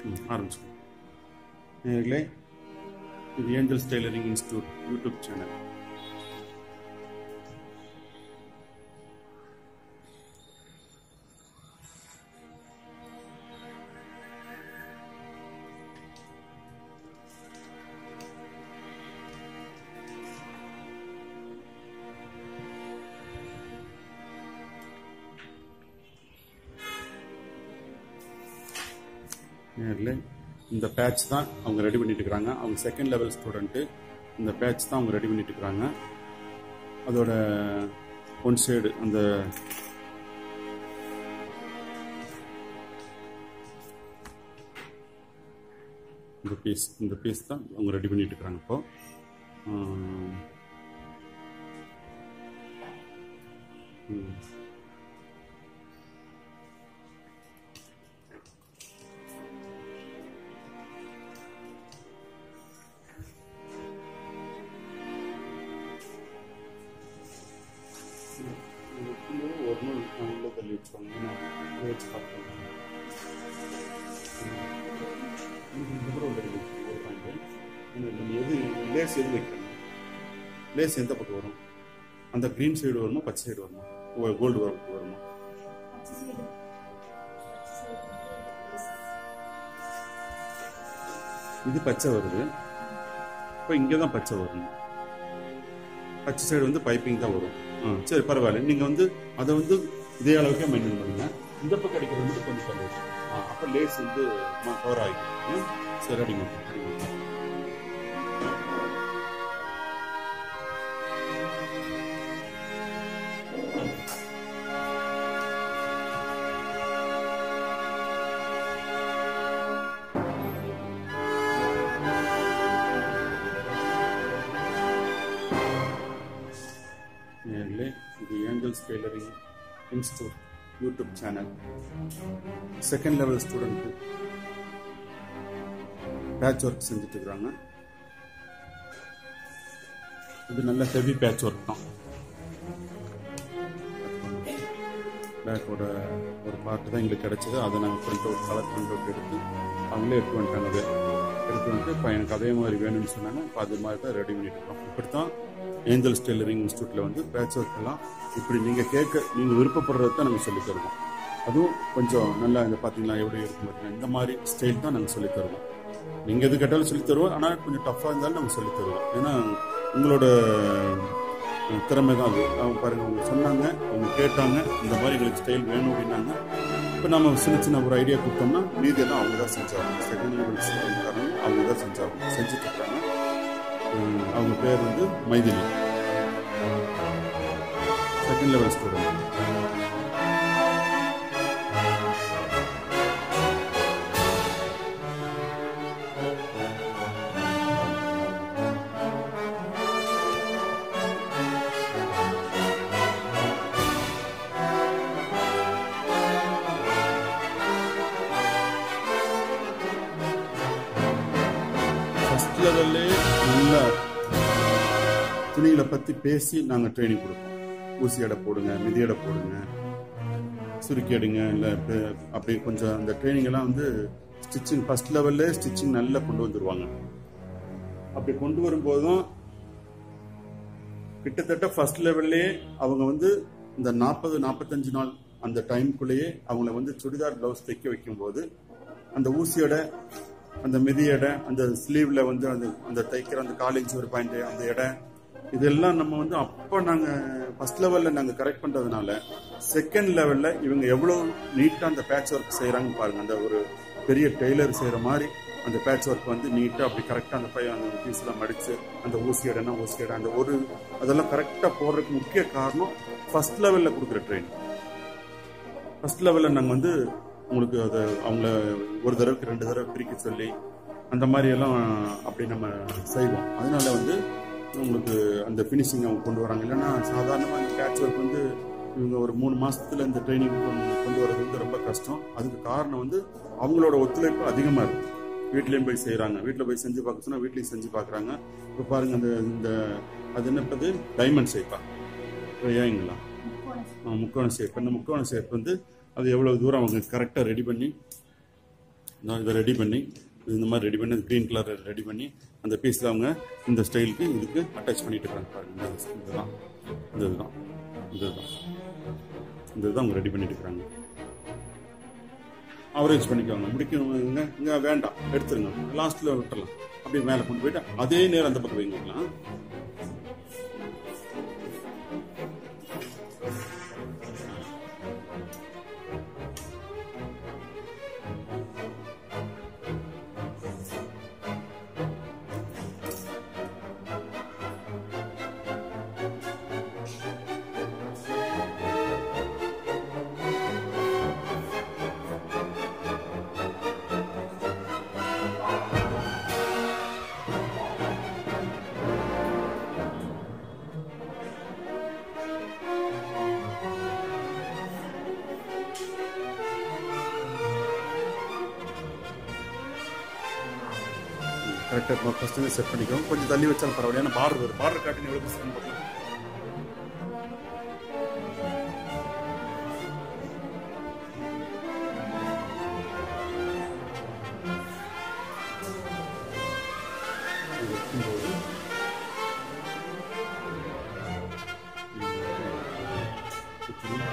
ம், ஆரம்பிச்சுக்கோ நேர்களே இது Angeles tailoring institute YouTube channel நேரில் இந்த பேட்ச் தான் அவங்க ரெடி பண்ணிட்டு இருக்கிறாங்க அவங்க செகண்ட் லெவல் ஸ்டூடெண்ட்டு இந்த பேட்ச் தான் அவங்க ரெடி பண்ணிட்டு இருக்கிறாங்க அதோட ஒன் சைடு அந்த இந்த பீஸ் இந்த பீஸ் தான் அவங்க ரெடி பண்ணிட்டு இருக்கிறாங்க இப்போ ஆம். ம். வைக்கும்போது ஒரு நாள் நான் உள்ள தள்ளி வச்சுக்கோங்க ஏன்னா இதை வச்சு பார்க்கலாம் இதுக்கப்புறம் உள்ள இருக்கு ஒரு பாயிண்ட் நம்ம எது லேஸ் எது வைக்கணும் லேஸ் எந்த பக்கம் வரும் அந்த க்ரீன் சைடு வருமா பச்சை சைடு வருமா கோல்டு வருமா இது பச்சை வருது இப்போ இங்கே தான் பச்சை வரணும் பச்சை சைடு வந்து பைப்பிங் தான் வரும் ஆ சரி பரவாயில்ல நீங்கள் வந்து அதை வந்து இதே அளவுக்கே மெயின்டைன் பண்ணுங்க இந்த பக்கம் அடிக்கிறது வந்து கொஞ்சம் தள்ளி ஆ அப்போ லேஸ் வந்து கவர் ஆகிக்கும் ம்? சரி அடிங்க அடிங்க நேர்களே இது Angeles tailoring institute YouTube channel second level student batch work செஞ்சுட்டு இருக்கிறாங்க இது நல்ல ஹெவி பேட்ச் ஒர்க் தான் பேக்கோட ஒரு பார்ட் தான் எங்களுக்கு கிடைச்சது அதை நாங்கள் print out colour print out எடுத்து அவங்களே எடுத்து வந்துட்டாங்க அதை எடுத்து வந்துட்டு இப்போ எனக்கு அதே மாதிரி வேணும்னு சொன்னாங்க இப்போ அது மாதிரி தான் ரெடி பண்ணிட்டு இருக்கோம் இப்படி தான் ஏஞ்சல்ஸ் டெய்லரிங் இன்ஸ்டியூட்டில் வந்து பேட்ச் ஒர்க் எல்லாம் இப்படி நீங்கள் கேட்க நீங்கள் விருப்பப்படுறது தான் நாங்கள் சொல்லித் தருவோம் அதுவும் கொஞ்சம் நல்லா இந்த பார்த்தீங்களா எப்படி இருக்கும் பார்த்தீங்கன்னா இந்த மாதிரி ஸ்டைல் தான் நாங்கள் சொல்லித் தருவோம் நீங்கள் எது கேட்டாலும் சொல்லித் தருவோம் ஆனால் கொஞ்சம் டஃப்பாக இருந்தாலும் நாங்கள் சொல்லித் தருவோம் ஏன்னா உங்களோட அஹ், திறமை தான் அது அவங்க பாருங்க அவங்க சொன்னாங்க அவங்க கேட்டாங்க இந்த மாதிரி எங்களுக்கு ஸ்டைல் வேணும் அப்படின்னாங்க இப்போ நம்ம சின்ன சின்ன ஒரு ஐடியா கொடுத்தோம்னா மீதியெல்லாம் அவங்க தான் செஞ்சாங்க செகண்ட் லெவல் அவங்க தான் செஞ்சாங்க செஞ்சுட்டு இருக்காங்க உம், அவங்க பேர் வந்து Maithili second level student first லெவல்லே நல்லா துணிகளை பற்றி பேசி நாங்கள் ட்ரைனிங் கொடுப்போம் ஊசி எடை போடுங்க மிதி எடை போடுங்க சுருக்கி எடுங்க இல்லை அப்படி கொஞ்சம் அந்த ட்ரைனிங் எல்லாம் வந்து ஸ்டிச்சிங் ஃபர்ஸ்ட் லெவல்லே ஸ்டிச்சிங் நல்லா கொண்டு வந்துருவாங்க அப்படி கொண்டு வரும்போது தான் கிட்டத்தட்ட ஃபர்ஸ்ட் லெவல்லே அவங்க வந்து இந்த நாற்பது நாற்பத்தஞ்சு நாள் அந்த டைம்குள்ளேயே அவங்கள வந்து சுடிதார் பிளவுஸ் தைக்க வைக்கும்போது அந்த ஊசியோட அந்த மிதி எடை அந்த ஸ்லீவ்ல வந்து அந்த அந்த தைக்கிற அந்த காலேஜ் ஒரு பாயிண்ட் அந்த எடை இதெல்லாம் நம்ம வந்து அப்போ நாங்கள் ஃபர்ஸ்ட் லெவலில் நாங்கள் கரெக்ட் பண்ணுறதுனால செகண்ட் லெவலில் இவங்க எவ்வளோ நீட்டாக அந்த பேட்ச் ஒர்க் செய்கிறாங்க பாருங்க அந்த ஒரு பெரிய டெய்லர் செய்கிற மாதிரி அந்த பேட்ச் ஒர்க் வந்து நீட்டாக அப்படி கரெக்டாக அந்த பையன் அந்த பீஸ்லாம் மடித்து அந்த ஊசி எடைனா ஊசி எடை அந்த ஒரு அதெல்லாம் கரெக்டாக போடுறதுக்கு முக்கிய காரணம் ஃபர்ஸ்ட் லெவலில் கொடுக்குற ட்ரைனிங் ஃபர்ஸ்ட் லெவலில் நாங்கள் வந்து உங்களுக்கு அதை அவங்கள ஒரு தடவைக்கு ரெண்டு தடவை பிரிக்க சொல்லி அந்த மாதிரி எல்லாம் அப்படி நம்ம செய்வோம் அதனால வந்து உங்களுக்கு அந்த ஃபினிஷிங் அவங்க கொண்டு வராங்க இல்லைன்னா சாதாரணமாக இந்த பேட்ச் ஒர்க் வந்து இவங்க ஒரு மூணு மாசத்துல இந்த ட்ரைனிங் கொண்டு வர்றது வந்து ரொம்ப கஷ்டம் அதுக்கு காரணம் வந்து அவங்களோட ஒத்துழைப்பு அதிகமாக இருக்கு வீட்லேயும் போய் செய்கிறாங்க வீட்டில் போய் செஞ்சு பார்க்க சொன்னால் வீட்லேயும் செஞ்சு பார்க்குறாங்க இப்போ பாருங்க அந்த இந்த அது என்னப்பது டைமண்ட் ஷேப்பா ஏங்களா முக்கோண ஷேப் இந்த முக்கோண ஷேப் வந்து அது எவ்வளோ தூரம் அவங்க கரெக்டாக ரெடி பண்ணி நான் இதை ரெடி பண்ணி இந்த மாதிரி ரெடி பண்ணி க்ரீன் கலர் ரெடி பண்ணி அந்த பீஸில் அவங்க இந்த ஸ்டைலுக்கு இதுக்கு அட்டாச் பண்ணிட்டு இருக்காங்க பாருங்க இந்த இதுதான் இந்த இதுதான் இந்த இதுதான் இந்த இதுதான் அவங்க ரெடி பண்ணிட்டு இருக்காங்க அவரேஜ் பண்ணிக்கோங்க முடிக்கணுங்க இங்கே வேண்டாம் எடுத்துருங்க லாஸ்ட்டில் விட்டுறலாம் அப்படியே மேலே கொண்டு போயிட்டு அதே நேரம் அந்த பக்கம் வைங்கலாம் கரெக்டாக ஃபஸ்ட்டு செட் பண்ணிக்கோங்க கொஞ்சம் தள்ளி வச்சாலும் பரவாயில்ல ஏன்னா பார்டர் வரும் பார்டர் காட்டுங்க எவ்வளோ செட் பண்ணலாம் இது வைக்கும்போது சுற்றிலும்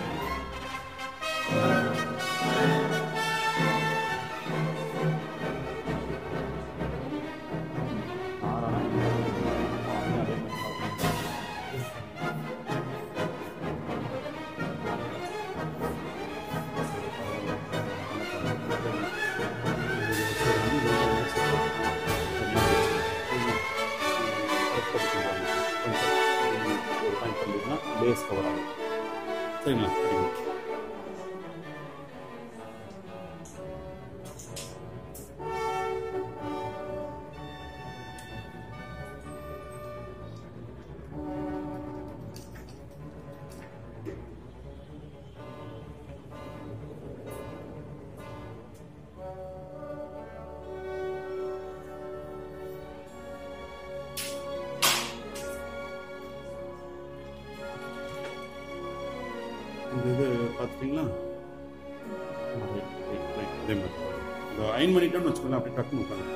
பேஸ் கவர் ஆகும் சரிங்களா சரிங்க இந்த இது பார்த்துட்டீங்களா ஆ, right, right, right. அதே மாதிரி இந்த அயன் பண்ணிட்டோம்னு வச்சுக்கோங்களேன் அப்படியே டக்குன்னு உட்காந்து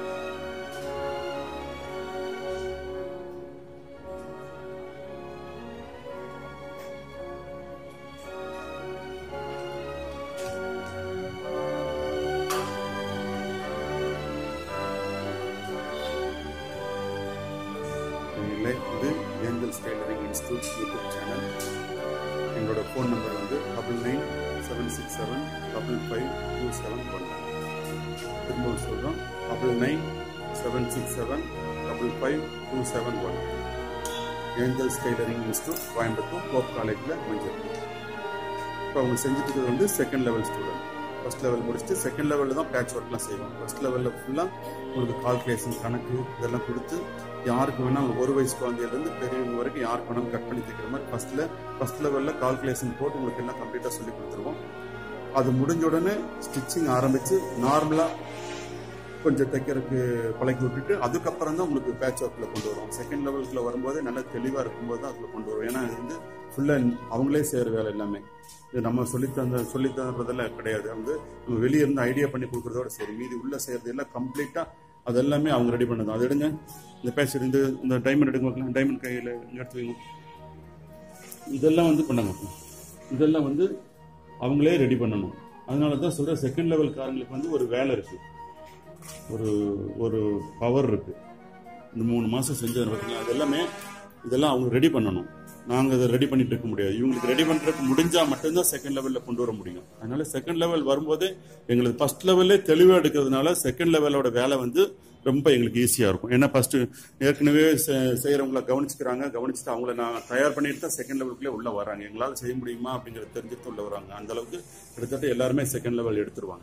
இல்லை இது Angeles tailoring institute YouTube channel என்னோட ஃபோன் நம்பர் வந்து double nine seven six seven double five two seven one திரும்பவும் சொல்கிறோம் double nine seven six seven double five two seven one Angels tailoring Institute Coimbatore கோப் காலேஜில் மஞ்சள் இப்போ அவங்க செஞ்சுட்டு இருக்கிறது வந்து second level student first level முடிச்சுட்டு செகண்ட் லெவலில் தான் பேட்ச் ஒர்க்லாம் செய்வோம் ஃபர்ஸ்ட் லெவலில் ஃபுல்லாக உங்களுக்கு கால்குலேஷன் கணக்கு இதெல்லாம் கொடுத்து யாருக்கு வேணால் ஒரு வயசு குழந்தையிலேருந்து பெரியவங்க வரைக்கும் யாருக்கு வேணாலும் கட் பண்ணி தைக்கிற மாதிரி ஃபர்ஸ்ட்டில் ஃபர்ஸ்ட் லெவலில் கால்குலேஷன் போட்டு உங்களுக்கு எல்லாம் கம்ப்ளீட்டாக சொல்லி கொடுத்துருவோம் அது முடிஞ்ச உடனே ஸ்டிச்சிங் ஆரம்பித்து நார்மலாக கொஞ்சம் தைக்கிறதுக்கு பழக்கி விட்டுட்டு அதுக்கப்புறம் தான் உங்களுக்கு பேட்ச் ஒர்க்கில் கொண்டு வரும் செகண்ட் லெவலுக்குள்ள வரும்போது நல்லா தெளிவாக இருக்கும்போது தான் அதில் கொண்டு வரும் ஏன்னா இது வந்து ஃபுல்லாக அவங்களே செய்கிற வேலை எல்லாமே இது நம்ம சொல்லித்தந்த சொல்லித்தரதெல்லாம் கிடையாது வந்து நம்ம வெளியே இருந்து ஐடியா பண்ணி கொடுக்குறதோட சரி மீதி உள்ள செய்கிறது எல்லாம் கம்ப்ளீட்டாக அது எல்லாமே அவங்க ரெடி பண்ணது அது எடுங்க இந்த பேட்ச் இருந்து இந்த டைமண்ட் எடுங்க பார்க்கலாம் டைமண்ட் கையில் எடுத்து வைங்க இதெல்லாம் வந்து பண்ணாங்க இதெல்லாம் வந்து அவங்களே ரெடி பண்ணணும் அதனால தான் சொல்கிறேன் செகண்ட் லெவல் காரங்களுக்கு வந்து ஒரு வேலை இருக்குது ஒரு ஒரு பவர் இருக்கு இந்த மூணு மாசம் செஞ்சது பார்த்தீங்களா அது எல்லாமே இதெல்லாம் அவங்க ரெடி பண்ணணும் நாங்கள் அதை ரெடி பண்ணிட்டு இருக்க முடியாது இவங்களுக்கு ரெடி பண்ணுறதுக்கு முடிஞ்சா மட்டும்தான் செகண்ட் லெவலில் கொண்டு வர முடியும் அதனால செகண்ட் லெவல் வரும்போதே எங்களுக்கு ஃபர்ஸ்ட் லெவல்லே தெளிவாக எடுக்கிறதுனால செகண்ட் லெவலோட வேலை வந்து ரொம்ப எங்களுக்கு ஈஸியாக இருக்கும் ஏன்னா ஃபர்ஸ்ட் ஏற்கனவே செ- செய்யறவங்கள கவனிச்சுக்கிறாங்க கவனிச்சுட்டு அவங்கள நான் தயார் பண்ணிட்டு தான் செகண்ட் லெவலுக்குள்ளே உள்ள வராங்க எங்களால் செய்ய முடியுமா அப்படிங்கிறத தெரிஞ்சுட்டு உள்ள வராங்க அந்த அளவுக்கு கிட்டத்தட்ட எல்லாருமே செகண்ட் லெவல் எடுத்துருவாங்க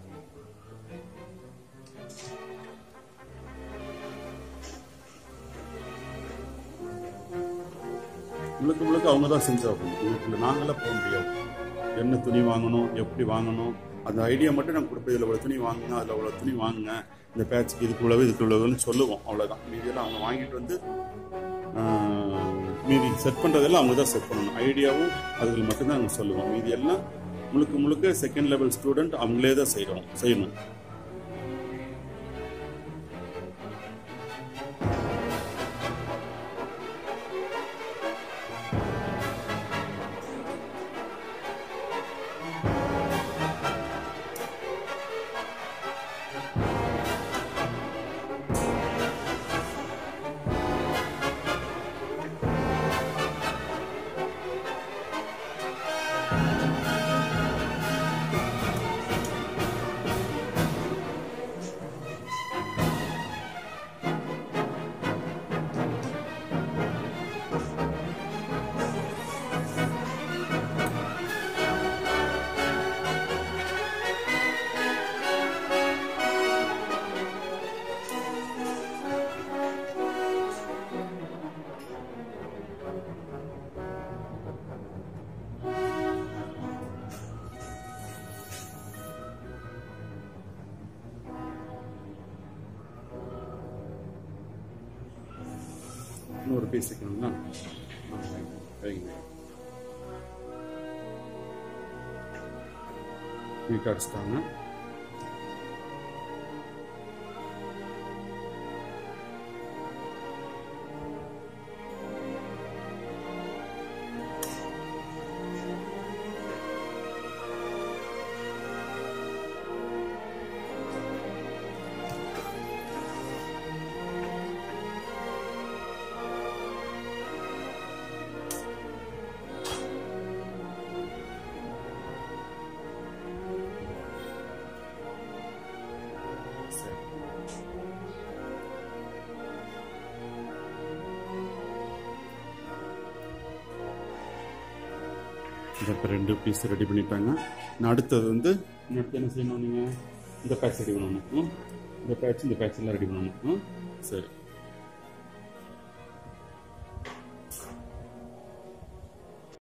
முழுக்க முழுக்க அவங்க தான் செஞ்சாகணும் இதுக்குள்ள நாங்களாம் போக முடியாது என்ன துணி வாங்கணும் எப்படி வாங்கணும் அந்த ஐடியா மட்டும் நம்ம கொடுப்போம் இதில் இவ்வளோ துணி வாங்குங்க அதில் இவ்வளோ துணி வாங்குங்க இந்த பேட்ச்க்கு இதுக்கு உள்ளவு இதுக்கு உள்ளவுன்னு சொல்லுவோம் அவ்வளோதான் மீதியெல்லாம் அவங்க வாங்கிட்டு வந்து ஆஹ், மீதி செட் பண்ணுறதெல்லாம் அவங்க தான் செட் பண்ணணும் ஐடியாவும் அதுக்கு மட்டும்தான் அவங்க சொல்லுவோம் மீதி எல்லாம் முழுக்க முழுக்க செகண்ட் லெவல் ஸ்டூடெண்ட் அவங்களே தான் செய்கிறோம் செய்யணும் இன்னொரு பீஸ் வைக்கணுங்களா ஆ, வைங்க, வைங்க நீட்டாக அடிச்சிட்டாங்க சரி இதை இப்போ ரெண்டு பீஸ் ரெடி பண்ணிட்டாங்க நான் அடுத்தது வந்து இன்னும் அடுத்து என்ன செய்யணும் நீங்கள் இந்த பேட்ச் ரெடி பண்ணணும் ம்? இந்த பேட்ச் இந்த பேட்ச் எல்லாம் ரெடி பண்ணணும் ம்? சரி